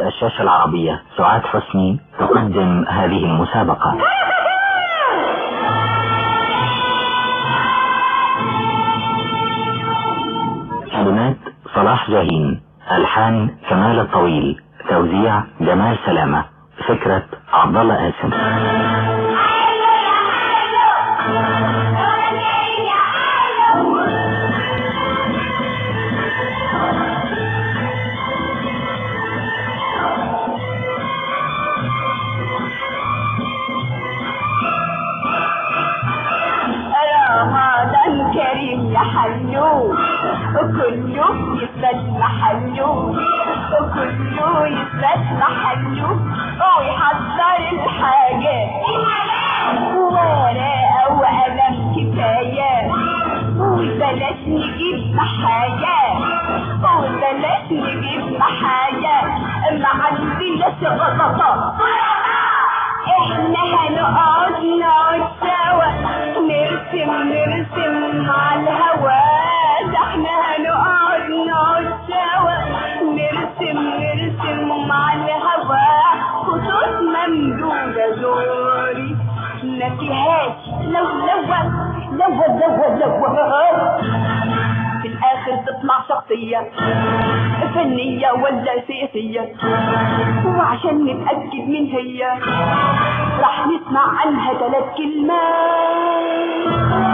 الشاشة العربية سعاد حسني تقدم هذه المسابقة كلمات صلاح جاهين ألحان كمال الطويل توزيع جمال سلامة فكرة عبد الله قاسم رمضان كريم يا حلو وكله يثبت محله وكله يثبت محله ويحضر الحاجات ورقة وقلم كفاية وبلاش نجيب محاجات وبلاش نجيب محاجات معندناش غلطات احنا هنقعد نقعد سوا نرسم نرسم على الهوا ده احنا هنقعد نقعد سوا نرسم نرسم على الهوا خطوط ممدودة دوري ما فيهاش لو لو لو لو لو في الاخر تطلع شخصية فنية ولا سياسية وعشان نتأكد من هي راح نسمع عنها ثلاث كلمات